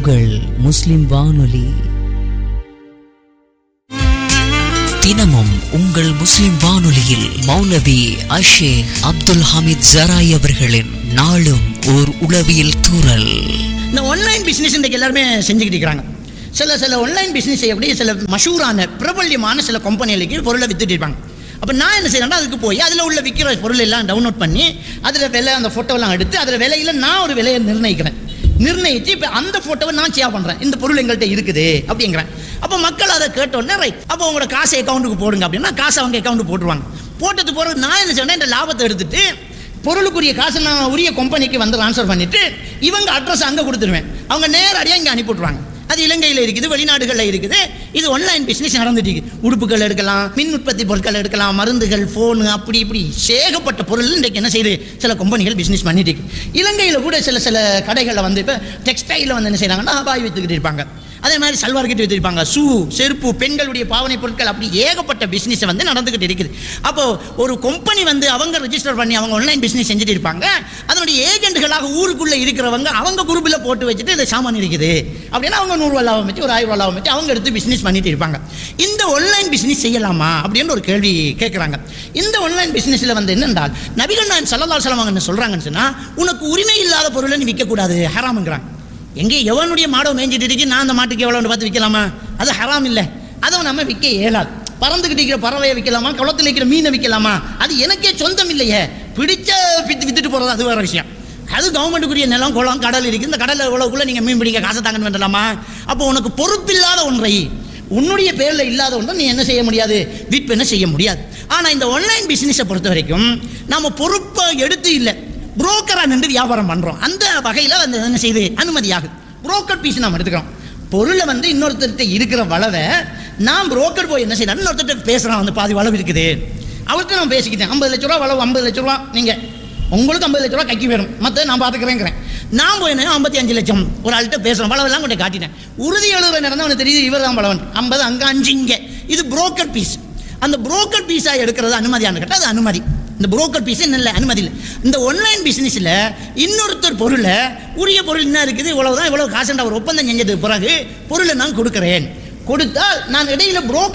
உங்கள் முஸ்லிம் வானொலி தினமும் உங்கள் முஸ்லிம் வானொலியில் மௌலவி அஷேக் அப்துல் ஹமீத் ஜராய் அவர்களின் நாளும் ஓர் உளவியல் தூறல் இந்த ஆன்லைன் பிஸ்னஸ் இன்றைக்கு எல்லாருமே செஞ்சுக்கிட்டு இருக்கிறாங்க சில சில ஆன்லைன் பிஸ்னஸ் எப்படி சில மஷூரான பிரபல்யமான சில கம்பெனிகளுக்கு பொருளை வித்துட்டு இருப்பாங்க அப்போ நான் என்ன செய்யறேன்னா அதுக்கு போய் அதில் உள்ள விற்கிற பொருள் எல்லாம் டவுன்லோட் பண்ணி அதில் விலை அந்த ஃபோட்டோலாம் எடுத்து அதில் விலையில் நான் ஒரு விலையை நிர்ணயிக்கிறேன் நிர்ணயித்து இப்போ அந்த ஃபோட்டோவை நான் ஷேர் பண்ணுறேன் இந்த பொருள் எங்கள்கிட்ட இருக்குது அப்படிங்கிறேன் அப்போ மக்கள் அதை கேட்டோன்னே ரைட் அப்போ உங்களோட காசை அக்கௌண்ட்டுக்கு போடுங்க அப்படின்னா காசை அவங்க அக்கௌண்ட்டு போட்டுருவாங்க போட்டது போகிறது நான் என்ன செய்வேன் இந்த லாபத்தை எடுத்துட்டு பொருளுக்குரிய காசை நான் உரிய கம்பெனிக்கு வந்து ட்ரான்ஸ்ஃபர் பண்ணிட்டு இவங்க அட்ரஸ் அங்கே கொடுத்துருவேன் அவங்க நேரடியாக இங்கே அனுப்பிவிட்ருவாங்க அது இலங்கையில் இருக்குது வெளிநாடுகளில் இருக்குது இது ஆன்லைன் பிஸ்னஸ் நடந்துட்டு இருக்கு உடுப்புகள் எடுக்கலாம் மின் உற்பத்தி பொருட்கள் எடுக்கலாம் மருந்துகள் ஃபோனு அப்படி இப்படி சேகப்பட்ட பொருள் இன்றைக்கு என்ன செய்யுது சில கம்பெனிகள் பிஸ்னஸ் பண்ணிட்டு இருக்கு இலங்கையில் கூட சில சில கடைகளில் வந்து இப்போ டெக்ஸ்டைலில் வந்து என்ன செய்கிறாங்கன்னா பாய் வித்துக்கிட்டு இருப்பாங்க அதே மாதிரி சல்வார் கட்டி வச்சிருப்பாங்க ஷூ செருப்பு பெண்களுடைய பாவனை பொருட்கள் அப்படி ஏகப்பட்ட பிஸ்னஸ் வந்து நடந்துகிட்டு இருக்குது அப்போ ஒரு கம்பெனி வந்து அவங்க ரெஜிஸ்டர் பண்ணி அவங்க ஆன்லைன் பிஸ்னஸ் செஞ்சுட்டு இருப்பாங்க அதனுடைய ஏஜென்ட்களாக ஊருக்குள்ள இருக்கிறவங்க அவங்க குரூப்பில் போட்டு வச்சுட்டு இந்த சாமான் இருக்குது அப்படின்னா அவங்க நூறுரூவா லாபம் வச்சு ஒரு ஆயிரம் ரூபா லாபம் வச்சு அவங்க எடுத்து பிஸ்னஸ் பண்ணிட்டு இருப்பாங்க இந்த ஆன்லைன் பிஸ்னஸ் செய்யலாமா அப்படின்னு ஒரு கேள்வி கேட்குறாங்க இந்த ஆன்லைன் பிஸ்னஸில் வந்து என்னென்றால் நபிகள் நான் சல்லல்லா சலம் என்ன சொல்கிறாங்கன்னு சொன்னால் உனக்கு உரிமை இல்லாத பொருளை நீ விற்கக்கூடாது ஹராமுங்கிறாங்க எங்கே எவனுடைய மாடை மேய்ஞ்சிட்டு இருக்கு நான் அந்த மாட்டுக்கு எவ்வளோன்னு பார்த்து விற்கலாமா அது ஹராம் இல்லை அதை நம்ம விற்க இயலாது பறந்துக்கிட்டு இருக்கிற பறவையை விற்கலாமா குளத்தில் இருக்கிற மீனை விற்கலாமா அது எனக்கே சொந்தம் இல்லையே பிடிச்ச வித்து வித்துட்டு போகிறது அது வேற விஷயம் அது கவர்மெண்ட்டுக்குரிய நிலம் குளம் கடல் இருக்குது இந்த கடலில் இவ்வளோக்குள்ளே நீங்கள் மீன் பிடிக்க காசை தாங்கன்னு வேண்டலாமா அப்போ உனக்கு பொறுப்பில்லாத ஒன்றை உன்னுடைய பேரில் இல்லாத ஒன்றை நீ என்ன செய்ய முடியாது விற்பனை செய்ய முடியாது ஆனால் இந்த ஆன்லைன் பிஸ்னஸை பொறுத்த வரைக்கும் நம்ம பொறுப்பை எடுத்து இல்லை புரோக்கராக நின்று வியாபாரம் பண்ணுறோம் அந்த வகையில் வந்து என்ன செய்யுது அனுமதியாகுது புரோக்கர் பீஸ் நாம் எடுத்துக்கிறோம் பொருளை வந்து இன்னொருத்தர்கிட்ட இருக்கிற வளவை நான் புரோக்கர் போய் என்ன செய்யறேன் இன்னொருத்தர்கிட்ட பேசுகிறான் வந்து பாதி வளவு இருக்குது அவர்கிட்ட நான் பேசிக்கிட்டேன் ஐம்பது லட்ச ரூபா வளவு ஐம்பது லட்ச ரூபா நீங்கள் உங்களுக்கு ஐம்பது லட்ச ரூபா கைக்கு வேணும் மற்ற நான் பார்த்துக்கிறேங்கிறேன் நான் போய் என்ன ஐம்பத்தி அஞ்சு லட்சம் ஒரு ஆள்கிட்ட பேசுகிறேன் வளவெல்லாம் கொண்டு காட்டிட்டேன் உறுதி எழுதுற நேரம் தான் அவனுக்கு தெரியுது இவர் தான் வளவன் ஐம்பது அங்கே அஞ்சு இங்கே இது புரோக்கர் பீஸ் அந்த புரோக்கர் பீஸாக எடுக்கிறது அனுமதியானு கேட்டால் அது அனுமதி இந்த புரோக்கர் பீஸ் இல்லை அனுமதி இல்லை இந்த ஆன்லைன் பிஸ்னஸில் இன்னொருத்தர் பொருளை உரிய பொருள் என்ன இருக்குது இவ்வளவு தான் இவ்வளவு காசுன்ற ஒரு ஒப்பந்தம் செஞ்சதுக்கு பிறகு பொருளை நான் கொடுக்குறேன் கொடுத்தால் நான் இடையில புரோக்கர்